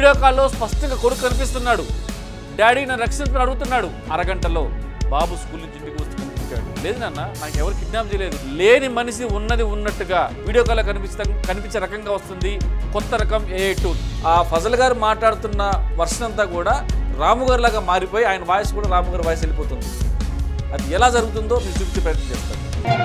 video కాల్లో స్పష్టంగా కొడుకు కనిపిస్తున్నాడు డాడీ నన్ను రక్షించమని అడుగుతున్నాడు అరగంటలో బాబు స్కూల్ నుంచి ఇంటికి వస్తూ కనిపించాడు లేదు నాన్న నాకు ఎవరు కిడ్నాప్ చేయలేదు లేని మనిషి ఉన్నది ఉన్నట్టుగా వీడియో కాల్ కనిపించ కనిపించే రకంగా వస్తుంది కొత్త రకం ఏ టూల్ ఆ ఫజల్ గారు మాట్లాడుతున్న వర్షన్ అంతా కూడా రాము గారి లాగా మారిపోయి ఆయన వాయిస్ కూడా రాము గారి వాయిస్ వెళ్ళిపోతుంది అది ఎలా జరుగుతుందో మీరు చూపించే ప్రయత్నం చేస్తాను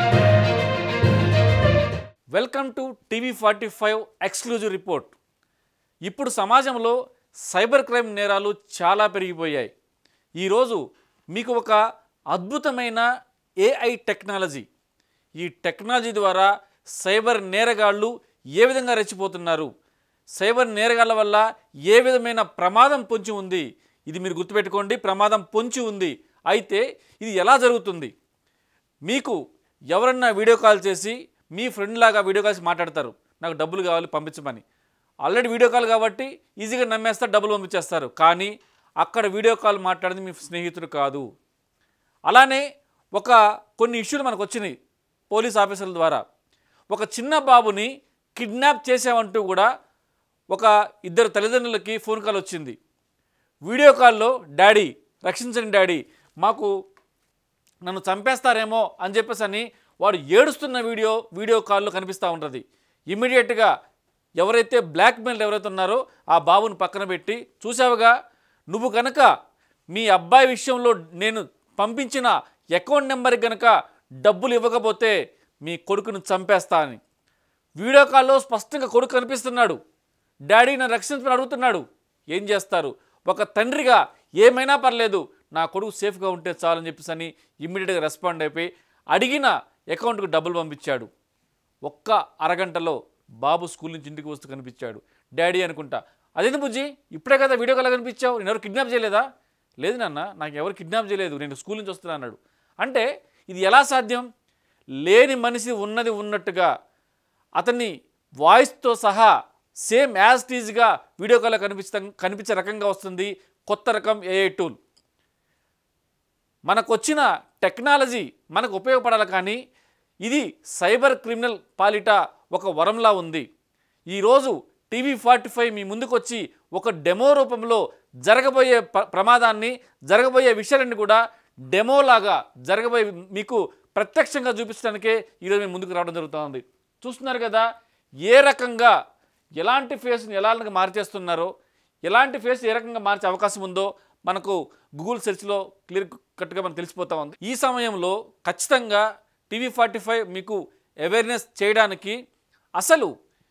welcome to TV forty five exclusive report ఇప్పుడు సమాజంలో సైబర్ క్రైమ్ నేరాలు చాలా పెరిగిపోయాయి ఈరోజు మీకు ఒక అద్భుతమైన ఏఐ టెక్నాలజీ ఈ టెక్నాలజీ ద్వారా సైబర్ నేరగాళ్ళు ఏ విధంగా రెచ్చిపోతున్నారు సైబర్ నేరగాళ్ళ వల్ల ఏ విధమైన ప్రమాదం పొంచి ఉంది ఇది మీరు గుర్తుపెట్టుకోండి ప్రమాదం పొంచి ఉంది అయితే ఇది ఎలా జరుగుతుంది మీకు ఎవరన్నా వీడియో కాల్ చేసి మీ ఫ్రెండ్ లాగా వీడియో కాల్స్ మాట్లాడతారు నాకు డబ్బులు కావాలి పంపించమని ఆల్రెడీ వీడియో కాల్ కాబట్టి ఈజీగా నమ్మేస్తారు డబ్బులు పంపించేస్తారు కానీ అక్కడ వీడియో కాల్ మాట్లాడింది మీ స్నేహితుడు కాదు అలానే ఒక కొన్ని ఇష్యూలు మనకు వచ్చినాయి పోలీస్ ఆఫీసర్ల ద్వారా ఒక చిన్న బాబుని కిడ్నాప్ చేసామంటూ కూడా ఒక ఇద్దరు తల్లిదండ్రులకి ఫోన్ కాల్ వచ్చింది వీడియో కాల్లో డాడీ రక్షించండి డాడీ మాకు నన్ను చంపేస్తారేమో అని చెప్పేసి అని వాడు ఏడుస్తున్న వీడియో వీడియో కాల్లో కనిపిస్తూ ఉంటుంది ఇమ్మీడియట్గా ఎవరైతే బ్లాక్మెయిల్ ఎవరైతే ఉన్నారో ఆ బాబుని పక్కన పెట్టి చూసావుగా నువ్వు కనుక మీ అబ్బాయి విషయంలో నేను పంపించిన అకౌంట్ నెంబర్కి కనుక డబ్బులు ఇవ్వకపోతే మీ కొడుకును చంపేస్తా అని వీడియో కాల్లో స్పష్టంగా కొడుకు కనిపిస్తున్నాడు డాడీ నన్ను రక్షించమని అడుగుతున్నాడు ఏం చేస్తారు ఒక తండ్రిగా ఏమైనా పర్లేదు నా కొడుకు సేఫ్గా ఉంటే చాలని చెప్పేసి అని ఇమ్మీడియట్గా రెస్పాండ్ అయిపోయి అడిగిన అకౌంట్కు డబ్బులు పంపించాడు ఒక్క అరగంటలో బాబు స్కూల్ నుంచి ఇంటికి వస్తూ కనిపించాడు డాడీ అనుకుంటా అదేంటి బుజ్జి ఇప్పుడే కదా వీడియో కాల్ కనిపించావు నేను ఎవరు కిడ్నాప్ చేయలేదా లేదు నాన్న నాకు ఎవరు కిడ్నాప్ చేయలేదు నేను స్కూల్ నుంచి వస్తున్నా అన్నాడు అంటే ఇది ఎలా సాధ్యం లేని మనిషి ఉన్నది ఉన్నట్టుగా అతన్ని వాయిస్తో సహా సేమ్ యాజ్ టీజ్గా వీడియో కాల్ కనిపిస్తా కనిపించే రకంగా వస్తుంది కొత్త రకం ఏఐ టూల్ మనకు వచ్చిన టెక్నాలజీ మనకు ఉపయోగపడాలి కానీ ఇది సైబర్ క్రిమినల్ పాలిట ఒక వరంలా ఉంది ఈరోజు టీవీ ఫార్టీ ఫైవ్ మీ ముందుకు వచ్చి ఒక డెమో రూపంలో జరగబోయే ప్ర- ప్రమాదాన్ని జరగబోయే విషయాలన్నీ కూడా డెమోలాగా జరగబోయే మీకు ప్రత్యక్షంగా చూపించడానికే ఈరోజు మేము ముందుకు రావడం జరుగుతూ చూస్తున్నారు కదా ఏ రకంగా ఎలాంటి ఫేస్ని ఎలా మార్చేస్తున్నారో ఎలాంటి ఫేస్ ఏ రకంగా మార్చే అవకాశం ఉందో మనకు గూగుల్ సెర్చ్లో క్లియర్ కట్గా మనకు తెలిసిపోతా ఉంది ఈ సమయంలో ఖచ్చితంగా టీవీ ఫార్టీ ఫైవ్ మీకు అవేర్నెస్ చేయడానికి అసలు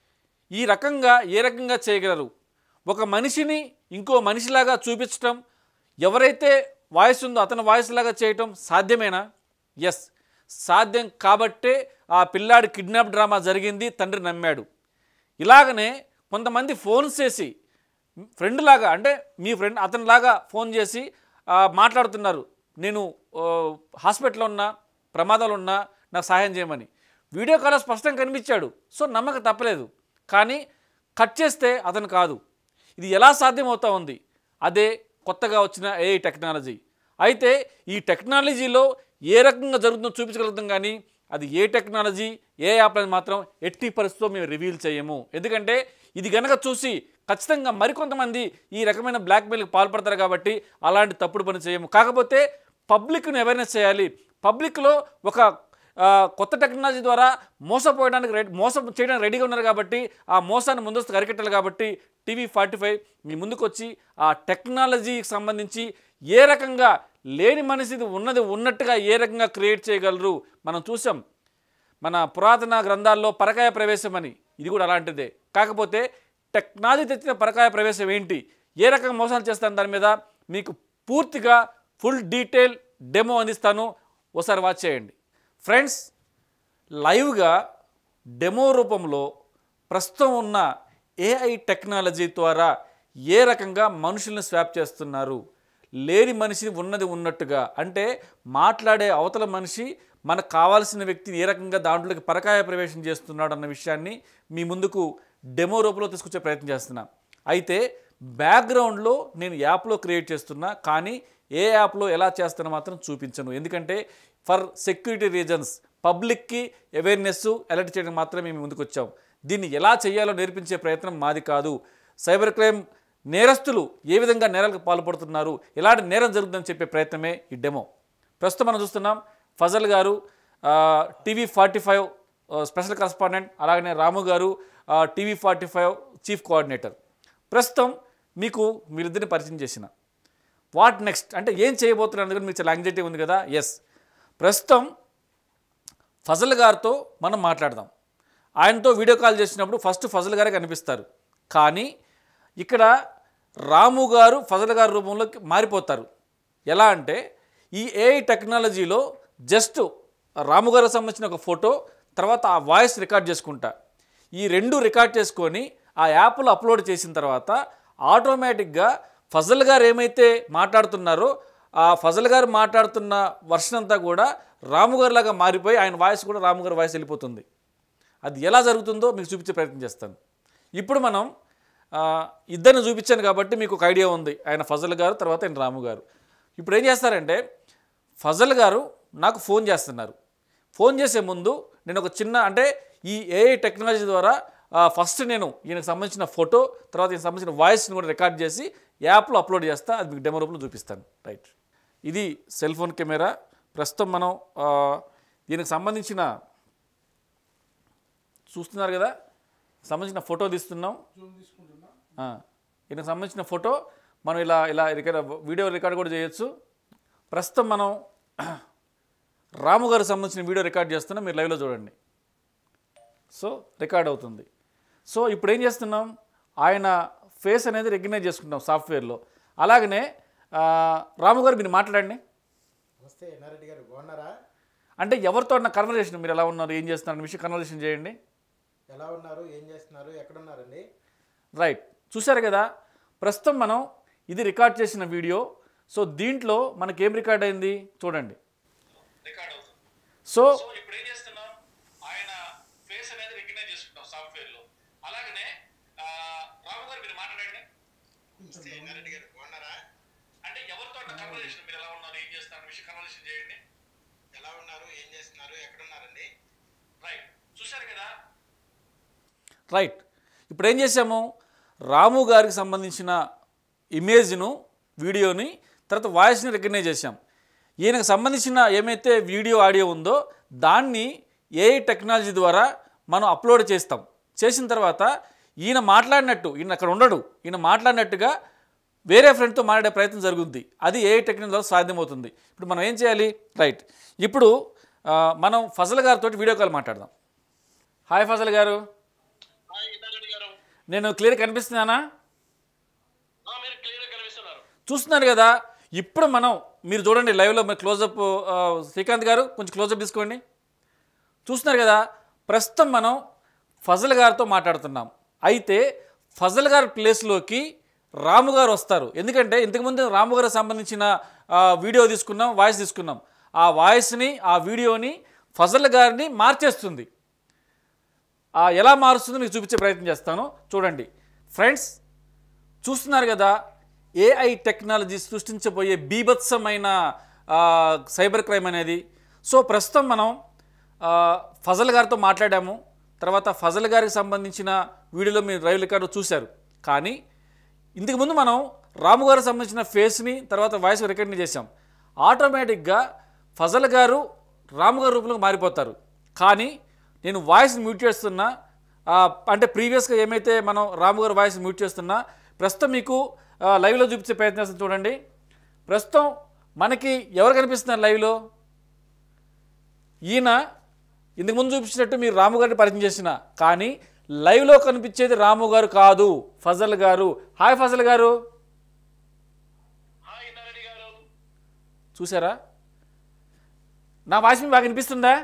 ఈ రకంగా ఏ రకంగా చేయగలరు ఒక మనిషిని ఇంకో మనిషిలాగా చూపించటం ఎవరైతే వాయిస్ ఉందో అతని వాయిస్ లాగా చేయటం సాధ్యమేనా ఎస్ సాధ్యం కాబట్టే ఆ పిల్లాడి కిడ్నాప్ డ్రామా జరిగింది తండ్రి నమ్మాడు ఇలాగనే కొంతమంది ఫోన్ చేసి ఫ్రెండ్ లాగా అంటే మీ ఫ్రెండ్ అతనిలాగా ఫోన్ చేసి ఆ, మాట్లాడుతున్నారు నేను ఆ, హాస్పిటల్లో ఉన్నా ప్రమాదాలు ఉన్నా నాకు సహాయం చేయమని వీడియో కాల్ స్పష్టంగా కనిపించాడు సో నమ్మక తప్పలేదు కానీ కట్ చేస్తే అతను కాదు ఇది ఎలా సాధ్యమవుతా ఉంది అదే కొత్తగా వచ్చిన ఏఐ టెక్నాలజీ అయితే ఈ టెక్నాలజీలో ఏ రకంగా జరుగుతుందో చూపించగలుగుతాం కానీ అది ఏ టెక్నాలజీ ఏ యాప్ అని మాత్రం ఎట్టి పరిస్థితిలో మేము రివీల్ చేయము ఎందుకంటే ఇది గనక చూసి ఖచ్చితంగా మరికొంతమంది ఈ రకమైన బ్లాక్మెయిల్కి పాల్పడతారు కాబట్టి అలాంటి తప్పుడు పని చేయము కాకపోతే పబ్లిక్ను అవేర్నెస్ చేయాలి పబ్లిక్లో ఒక ఆ, కొత్త టెక్నాలజీ ద్వారా మోసపోయడానికి రెడీ మోసం చేయడానికి రెడీగా ఉన్నారు కాబట్టి ఆ మోసాన్ని ముందస్తు అరికట్టాలి కాబట్టి టీవీ ఫార్టీ ఫైవ్ మీ ముందుకు వచ్చి ఆ టెక్నాలజీకి సంబంధించి ఏ రకంగా లేని మనిషిది ఉన్నది ఉన్నట్టుగా ఏ రకంగా క్రియేట్ చేయగలరు మనం చూసాం మన పురాతన గ్రంథాల్లో పరకాయ ప్రవేశం అని ఇది కూడా అలాంటిదే కాకపోతే టెక్నాలజీ తెచ్చిన పరకాయ ప్రవేశం ఏంటి ఏ రకంగా మోసాలు చేస్తాను దాని మీద మీకు పూర్తిగా ఫుల్ డీటెయిల్ డెమో అందిస్తాను ఒకసారి వాచ్ చేయండి ఫ్రెండ్స్ లైవ్గా డెమో రూపంలో ప్రస్తుతం ఉన్న ఏఐ టెక్నాలజీ ద్వారా ఏ రకంగా మనుషుల్ని స్వాప్ చేస్తున్నారు లేని మనిషి ఉన్నది ఉన్నట్టుగా అంటే మాట్లాడే అవతల మనిషి మనకు కావాల్సిన వ్యక్తి ఏ రకంగా దాంట్లోకి పరకాయ ప్రవేశం చేస్తున్నాడు అన్న విషయాన్ని మీ ముందుకు డెమో రూపంలో తీసుకొచ్చే ప్రయత్నం చేస్తున్నా అయితే బ్యాక్గ్రౌండ్లో నేను యాప్లో క్రియేట్ చేస్తున్నా కానీ ఏ యాప్లో ఎలా చేస్తానో మాత్రం చూపించను ఎందుకంటే ఫర్ సెక్యూరిటీ రీజన్స్ పబ్లిక్కి అవేర్నెస్ అలర్ట్ చేయడం మాత్రమే మేము ముందుకు వచ్చాం దీన్ని ఎలా చేయాలో నేర్పించే ప్రయత్నం మాది కాదు సైబర్ క్రైమ్ నేరస్తులు ఏ విధంగా నేరాలకు పాల్పడుతున్నారు ఎలాంటి నేరం జరుగుతుందని చెప్పే ప్రయత్నమే ఈ డెమో ప్రస్తుతం మనం చూస్తున్నాం ఫజల్ గారు ఆ, టీవీ ఫార్టీ ఫైవ్ ఆ, స్పెషల్ కరస్పాండెంట్ అలాగనే రాము గారు ఆ, TV forty five chief coordinator ప్రస్తుతం మీకు మీరిద్దరిని పరిచయం చేసిన వాట్ నెక్స్ట్ అంటే ఏం చేయబోతున్నారు అనేది కూడా మీకు చాలా యాంగ్జైటీ ఉంది కదా ఎస్ ప్రస్తుతం ఫజల్ గారితో మనం మాట్లాడదాం ఆయనతో వీడియో కాల్ చేసినప్పుడు ఫస్ట్ ఫజల్ గారే కనిపిస్తారు కానీ ఇక్కడ రాము గారు ఫజల్ గారి రూపంలోకి మారిపోతారు ఎలా అంటే ఈ ఏఐ టెక్నాలజీలో జస్ట్ రాము గారికి సంబంధించిన ఒక ఫోటో తర్వాత ఆ వాయిస్ రికార్డ్ చేసుకుంటా ఈ రెండు రికార్డ్ చేసుకొని ఆ యాప్లో అప్లోడ్ చేసిన తర్వాత ఆటోమేటిక్గా ఫజల్ గారు ఏమైతే మాట్లాడుతున్నారో ఆ ఫజల్ గారు మాట్లాడుతున్న వర్షన్ అంతా కూడా రాము గారి లాగా మారిపోయి ఆయన వాయిస్ కూడా రాము గారి వాయిస్ వెళ్ళిపోతుంది అది ఎలా జరుగుతుందో మీకు చూపించే ప్రయత్నం చేస్తాను ఇప్పుడు మనం ఆ, ఇద్దరిని చూపించాను కాబట్టి మీకు ఒక ఐడియా ఉంది ఆయన ఫజల్ గారు తర్వాత ఆయన రాము గారు ఇప్పుడు ఏం చేస్తారంటే ఫజల్ గారు నాకు ఫోన్ చేస్తున్నారు ఫోన్ చేసే ముందు నేను ఒక చిన్న అంటే ఈ ఏఐ టెక్నాలజీ ద్వారా ఫస్ట్ నేను ఈయనకు సంబంధించిన ఫోటో తర్వాత ఈయనకు సంబంధించిన వాయిస్ని కూడా రికార్డ్ చేసి యాప్లో అప్లోడ్ చేస్తా అది మీకు డెమో రూపంలో చూపిస్తాను రైట్ ఇది సెల్ ఫోన్ కెమెరా ప్రస్తుతం మనం ఆ, దీనికి సంబంధించిన చూస్తున్నారు కదా సంబంధించిన ఫోటో తీస్తున్నాం ఆ, దీనికి సంబంధించిన ఫోటో మనం ఇలా ఇలా రికార్డ్ వీడియో రికార్డ్ కూడా చేయొచ్చు ప్రస్తుతం మనం రాము గారికి సంబంధించిన వీడియో రికార్డ్ చేస్తున్నాం మీరు లైవ్లో చూడండి సో రికార్డ్ అవుతుంది సో ఇప్పుడు ఏం చేస్తున్నాం ఆయన ఫేస్ అనేది రికగ్నైజ్ చేసుకుంటాం సాఫ్ట్వేర్లో అలాగనే ఆ, రాము గారు మీరు మాట్లాడండి నమస్తే ఎన్నారెడ్డి గారు బాగున్నారా అంటే ఎవరితో నా కన్వర్జేషన్ మీరు ఎలా ఉన్నారు ఏం చేస్తున్నారు అనే విషయం కన్వర్జేషన్ చేయండి ఎలా ఉన్నారు ఏం చేస్తున్నారు ఎక్కడున్నారండి రైట్ చూశారు కదా ప్రస్తుతం మనం ఇది రికార్డ్ చేసిన వీడియో సో దీంట్లో మనకేం రికార్డ్ అయింది చూడండి రికార్డ్ అవుతుంది సో ఇప్పుడు ఏం చేస్తున్నాం ఆయన ఫేస్ అనేది రికగ్నైజ్ చేసుకుంటాం సాఫ్ట్వేర్ లో అలాగనే రాము గారు మీరు మాట్లాడండి నమస్తే ఎన్నారెడ్డి గారు బాగున్నారా అంటే ఎవరితో కన్వర్జేషన్ మీరు ఎలా ఉన్నారు ఏం చేస్తున్నారు విషయం కన్వర్జేషన్ చేయండి ఎలా ఉన్నారు ఏం చేస్తున్నారు ఎక్కడున్నారండి రైట్ చూశారు కదా రైట్ ఇప్పుడు ఏం చేసాము రాము గారికి సంబంధించిన ఇమేజ్ను వీడియోని తర్వాత వాయిస్ని రికగ్నైజ్ చేసాం ఈయనకు సంబంధించిన ఏమైతే వీడియో ఆడియో ఉందో దాన్ని ఏఐ టెక్నాలజీ ద్వారా మనం అప్లోడ్ చేస్తాం చేసిన తర్వాత ఈయన మాట్లాడినట్టు ఈయన అక్కడ ఉండడు ఈయన మాట్లాడినట్టుగా వేరే ఫ్రెండ్తో మాట్లాడే ప్రయత్నం జరుగుద్ది అది ఏ టెక్నాలజీ ద్వారా సాధ్యమవుతుంది ఇప్పుడు మనం ఏం చేయాలి రైట్ ఇప్పుడు ఆ, మనం ఫజల్ గారితో వీడియో కాల్ మాట్లాడదాం హాయ్ ఫజల్ గారు హాయ్ ఇంద్రారెడ్డి గారు నేను క్లియర్ కనిపిస్తున్నానా ఆ, మీరు క్లియర్ కనిపిస్తున్నారు చూస్తున్నారు కదా ఇప్పుడు మనం మీరు చూడండి లైవ్లో మీరు క్లోజప్ ఆ, శ్రీకాంత్ గారు కొంచెం క్లోజప్ తీసుకోండి చూస్తున్నారు కదా ప్రస్తుతం మనం ఫజల్ గారితో మాట్లాడుతున్నాం అయితే ఫజల్ గారి ప్లేస్లోకి రాము గారు వస్తారు ఎందుకంటే ఇంతకుముందు రాము గారికి సంబంధించిన ఆ, వీడియో తీసుకున్నాం వాయిస్ తీసుకున్నాం ఆ వాయిస్ని ఆ వీడియోని ఫజల్ గారిని మార్చేస్తుంది ఆ, ఎలా మారుస్తుందో మీకు చూపించే ప్రయత్నం చేస్తాను చూడండి ఫ్రెండ్స్ చూస్తున్నారు కదా ఏఐ టెక్నాలజీ సృష్టించబోయే బీభత్సమైన ఆ, సైబర్ క్రైమ్ అనేది సో ప్రస్తుతం మనం ఆ, ఫజల్ గారితో మాట్లాడాము తర్వాత ఫజల్ గారికి సంబంధించిన వీడియోలో మీరు డ్రైవ్ రికార్డు చూశారు కానీ ఇంతకుముందు మనం రాము గారికి సంబంధించిన ఫేస్ని తర్వాత వాయిస్ రికార్డ్ని చేశాం ఆటోమేటిక్గా ఫజల్ గారు రాము గారి రూపంలో మారిపోతారు కానీ నేను వాయిస్ మ్యూట్ చేస్తున్నా ఆ, అంటే ప్రీవియస్గా ఏమైతే మనం రాము గారి వాయిస్ మ్యూట్ చేస్తున్నా ప్రస్తుతం మీకు ఆ, లైవ్లో చూపించే ప్రయత్నం చేస్తాను చూడండి ప్రస్తుతం మనకి ఎవరు కనిపిస్తున్నారు లైవ్లో ఈయన ఇంతకు ముందు చూపించినట్టు మీరు రాము గారిని పరిచయం చేసిన కానీ లైవ్లో కనిపించేది రాము గారు కాదు ఫజల్ గారు హాయ్ ఫజల్ గారు హాయ్ ఇంద్రారెడ్డి గారు చూసారా నా వాయిస్ మీకు బాగా వినిపిస్తుందా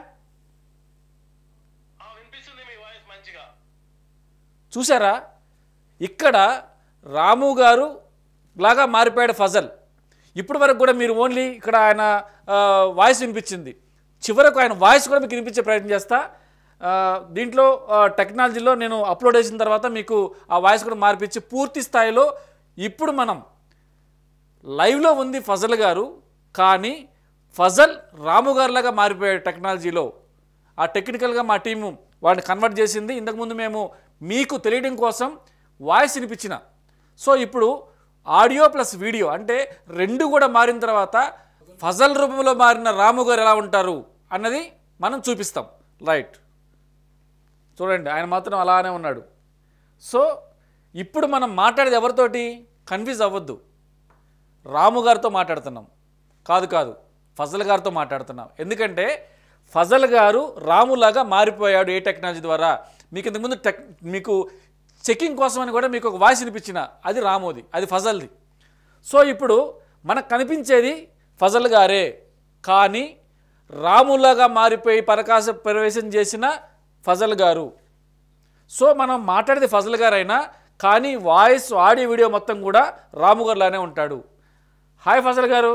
ఆ, వినిపిస్తుంది మీ వాయిస్ మంచిగా చూసారా ఇక్కడ రాము గారు లాగా మారిపోయాడు ఫజల్ ఇప్పటి వరకు కూడా మీరు ఓన్లీ ఇక్కడ ఆయన ఆ, వాయిస్ వినిపించింది చివరకు ఆయన వాయిస్ కూడా మీకు వినిపించే ప్రయత్నం చేస్తా ఆ, దీంట్లో ఆ, టెక్నాలజీలో నేను అప్లోడ్ చేసిన తర్వాత మీకు ఆ వాయిస్ కూడా మార్పించి పూర్తి స్థాయిలో ఇప్పుడు మనం లైవ్లో ఉంది ఫజల్ గారు కానీ ఫజల్ రాము గారిలాగా మారిపోయాడు టెక్నాలజీలో ఆ టెక్నికల్గా మా టీము వాడిని కన్వర్ట్ చేసింది ఇంతకుముందు మేము మీకు తెలియడం కోసం వాయిస్ వినిపించిన సో ఇప్పుడు ఆడియో ప్లస్ వీడియో అంటే రెండు కూడా మారిన తర్వాత ఫజల్ రూపంలో మారిన రాము గారు ఎలా ఉంటారు అన్నది మనం చూపిస్తాం రైట్ చూడండి ఆయన మాత్రం అలానే ఉన్నాడు సో ఇప్పుడు మనం మాట్లాడేది ఎవరితోటి కన్ఫ్యూజ్ అవ్వద్దు రాము గారితో మాట్లాడుతున్నాం కాదు కాదు ఫజల్ గారితో మాట్లాడుతున్నాం ఎందుకంటే ఫజల్ గారు రాములాగా మారిపోయాడు ఏ టెక్నాలజీ ద్వారా మీకు ఇంతకుముందు టెక్ మీకు చెకింగ్ కోసమని కూడా మీకు ఒక వాయిస్ వినిపించిన అది రామోది అది ఫజల్ది సో ఇప్పుడు మనకు కనిపించేది ఫజల్ గారే కానీ రాములాగా మారిపోయి పరకాశ ప్రవేశం చేసిన ఫజల్ గారు సో మనం మాట్లాడేది ఫజల్ గారు అయినా కానీ వాయిస్ ఆడియో వీడియో మొత్తం కూడా రాము గారులానే ఉంటాడు హాయ్ ఫజల్ గారు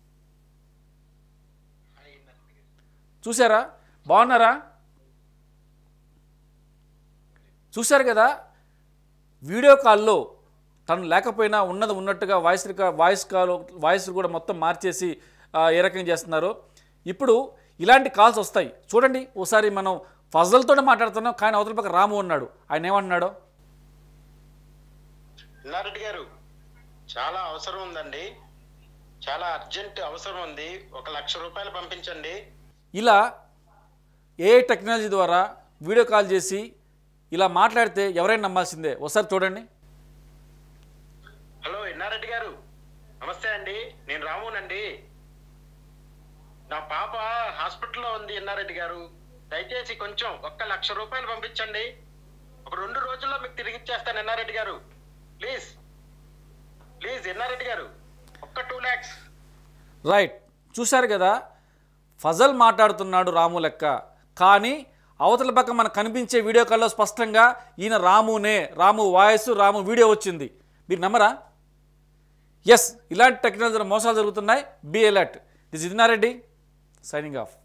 చూసారా బాగున్నారా చూశారు కదా వీడియో కాల్లో తను లేకపోయినా ఉన్నది ఉన్నట్టుగా వాయిస్ రికా- వాయిస్ కాల్ వాయిస్ కూడా మొత్తం మార్చేసి ఆ, ఏ రకంగా చేస్తున్నారు ఇప్పుడు ఇలాంటి కాల్స్ వస్తాయి చూడండి ఓసారి మనం ఫజల్తోనే మాట్లాడుతున్నాం కానీ అవతల పక్క రాము ఉన్నాడు ఆయన ఏమంటున్నాడో ఎన్నారెడ్డి గారు చాలా అవసరం ఉందండి చాలా అర్జెంట్ అవసరం ఉంది ఒక లక్ష రూపాయలు పంపించండి ఇలా ఏ టెక్నాలజీ ద్వారా వీడియో కాల్ చేసి ఇలా మాట్లాడితే ఎవరైనా నమ్మాల్సిందే ఒకసారి చూడండి హలో ఎన్నారెడ్డి గారు నమస్తే అండి నేను రామునండి నా పాప హాస్పిటల్లో ఉంది ఎన్నారెడ్డి గారు దయచేసి కొంచెం ఒక్క లక్ష రూపాయలు పంపించండి ఒక రెండు రోజుల్లో మీకు తిరిగి ఇచ్చేస్తాను ఎన్నారెడ్డి గారు ప్లీజ్ ప్లీజ్ ఎన్నారెడ్డి గారు ఒక్క టూ ల్యాక్స్ రైట్ చూశారు కదా ఫజల్ మాట్లాడుతున్నాడు రాము లెక్క కానీ అవతల పక్క మనకు కనిపించే వీడియో కాల్లో స్పష్టంగా ఈయన రామునే రాము వాయిస్ రాము వీడియో వచ్చింది మీరు నమ్మరా ఎస్ ఇలాంటి టెక్నాలజీ మోసాలు జరుగుతున్నాయి బి అలర్ట్ దిస్ ఇదినారెడ్డి సైనింగ్ ఆఫ్